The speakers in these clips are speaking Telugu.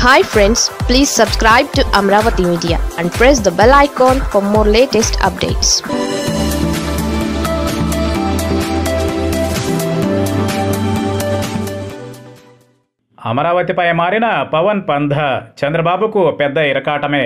hi friends please subscribe to Amaravati media and press the bell icon for more latest updates అమరావతిపై మారిన పవన్ పంధ చంద్రబాబుకు పెద్ద ఇరకాటమే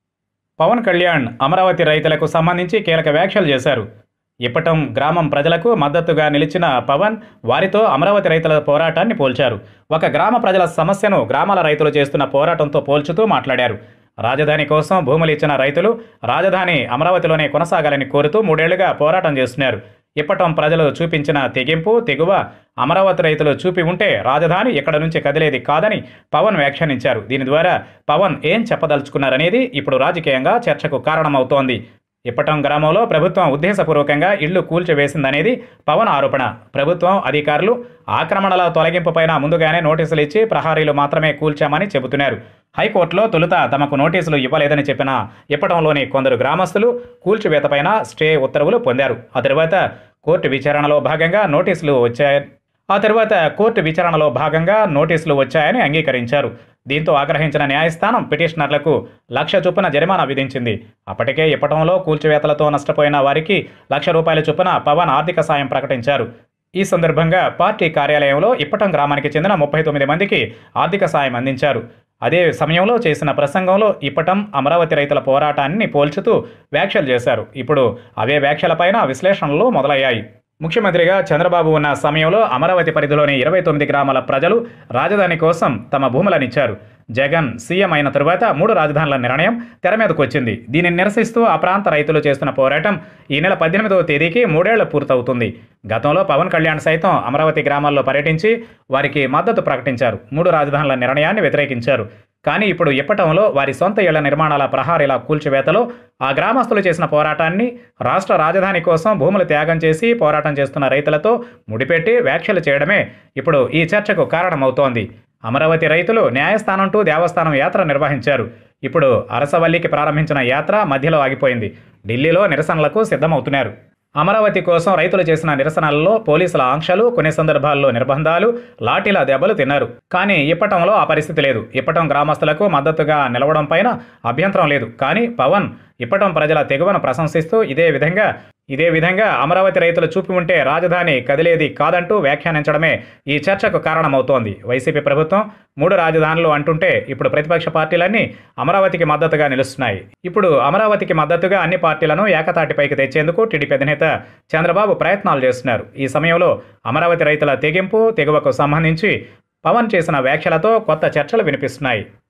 పవన్ కళ్యాణ్ అమరావతి రైతులకు సంబంధించి కీలక వ్యాఖ్యలు చేశారు ఇప్పటం గ్రామం ప్రజలకు మద్దతుగా నిలిచిన పవన్ వారితో అమరావతి రైతుల పోరాటాన్ని పోల్చారు ఒక గ్రామ ప్రజల సమస్యను గ్రామాల రైతులు చేస్తున్న పోరాటంతో పోల్చుతూ మాట్లాడారు రాజధాని కోసం భూములు ఇచ్చిన రైతులు రాజధాని అమరావతిలోనే కొనసాగాలని కోరుతూ మూడేళ్లుగా పోరాటం చేస్తున్నారు ఇప్పటం ప్రజలు చూపించిన తెగింపు తెగువ అమరావతి రైతులు చూపి ఉంటే రాజధాని ఇక్కడ నుంచి కదిలేది కాదని పవన్ వ్యాఖ్యానించారు దీని ద్వారా పవన్ ఏం చెప్పదలుచుకున్నారనేది ఇప్పుడు రాజకీయంగా చర్చకు కారణమవుతోంది ఇప్పటం గ్రామంలో ప్రభుత్వం ఉద్దేశపూర్వకంగా ఇళ్లు కూల్చివేసిందనేది పవన్ ఆరోపణ ప్రభుత్వం అధికారులు ఆక్రమణల తొలగింపుపైన ముందుగానే నోటీసులు ఇచ్చి ప్రహారీలు మాత్రమే కూల్చామని చెబుతున్నారు హైకోర్టులో తొలుత తమకు నోటీసులు ఇవ్వలేదని చెప్పిన ఇప్పటంలోని కొందరు గ్రామస్తులు కూల్చివేతపైన స్టే ఉత్తర్వులు పొందారు ఆ తర్వాత కోర్టు విచారణలో భాగంగా నోటీసులు వచ్చాయి ఆ తర్వాత కోర్టు విచారణలో భాగంగా నోటీసులు వచ్చాయని అంగీకరించారు దీంతో ఆగ్రహించిన న్యాయస్థానం పిటిషనర్లకు లక్ష చొప్పున జరిమానా విధించింది అప్పటికే ఇప్పటంలో కూల్చివేతలతో నష్టపోయిన వారికి లక్ష రూపాయల చొప్పున పవన్ ఆర్థిక సాయం ప్రకటించారు ఈ సందర్భంగా పార్టీ కార్యాలయంలో ఇప్పటం గ్రామానికి చెందిన ముప్పై తొమ్మిది మందికి ఆర్థిక సాయం అందించారు అదే సమయంలో చేసిన ప్రసంగంలో ఇప్పటం అమరావతి రైతుల పోరాటాన్ని పోల్చుతూ వ్యాఖ్యలు చేశారు ఇప్పుడు అవే వ్యాఖ్యలపైన విశ్లేషణలు మొదలయ్యాయి ముఖ్యమంత్రిగా చంద్రబాబు ఉన్న సమయంలో అమరావతి పరిధిలోని ఇరవై తొమ్మిది గ్రామాల ప్రజలు రాజధాని కోసం తమ భూములనిచ్చారు జగన్ సీఎం అయిన తరువాత మూడు రాజధానుల నిర్ణయం తెర మీదకు వచ్చింది దీనిని నిరసిస్తూ ఆ ప్రాంత రైతులు చేస్తున్న పోరాటం ఈ నెల పద్దెనిమిదవ తేదీకి మూడేళ్లు పూర్తవుతుంది గతంలో పవన్ కళ్యాణ్ సైతం అమరావతి గ్రామాల్లో పర్యటించి వారికి మద్దతు ప్రకటించారు మూడు రాజధానుల నిర్ణయాన్ని వ్యతిరేకించారు కానీ ఇప్పుడు ఇప్పటంలో వారి సొంత ఇళ్ల నిర్మాణాల ప్రహారీల కూల్చివేతలో ఆ గ్రామస్తులు చేసిన పోరాటాన్ని రాష్ట్ర రాజధాని కోసం భూములు త్యాగం చేసి పోరాటం చేస్తున్న రైతులతో ముడిపెట్టి వ్యాఖ్యలు చేయడమే ఇప్పుడు ఈ చర్చకు కారణమవుతోంది అమరావతి రైతులు న్యాయస్థానం టు దేవస్థానం యాత్ర నిర్వహించారు ఇప్పుడు అరసవల్లికి ప్రారంభించిన యాత్ర మధ్యలో ఆగిపోయింది ఢిల్లీలో నిరసనలకు సిద్ధమవుతున్నారు అమరావతి కోసం రైతులు చేసిన నిరసనలలో పోలీసుల ఆంక్షలు కొన్ని సందర్భాల్లో నిర్బంధాలు లాఠీల దెబ్బలు తిన్నారు కానీ ఇప్పటంలో ఆ పరిస్థితి లేదు ఇప్పటం గ్రామస్తులకు మద్దతుగా నిలవడం పైన అభ్యంతరం లేదు కానీ పవన్ ఇప్పటం ప్రజల తెగువను ప్రశంసిస్తూ ఇదే విధంగా ఇదే విధంగా అమరావతి రైతులు చూపి ఉంటే రాజధాని కదిలేది కాదంటూ వ్యాఖ్యానించడమే ఈ చర్చకు కారణమవుతోంది వైసీపీ ప్రభుత్వం మూడు రాజధానులు అంటుంటే ఇప్పుడు ప్రతిపక్ష పార్టీలన్నీ అమరావతికి మద్దతుగా నిలుస్తున్నాయి ఇప్పుడు అమరావతికి మద్దతుగా అన్ని పార్టీలను ఏకతాటిపైకి తెచ్చేందుకు టీడీపీ అధినేత చంద్రబాబు ప్రయత్నాలు చేస్తున్నారు ఈ సమయంలో అమరావతి రైతుల తెగింపు తెగువకు సంబంధించి పవన్ చేసిన వ్యాఖ్యలతో కొత్త చర్చలు వినిపిస్తున్నాయి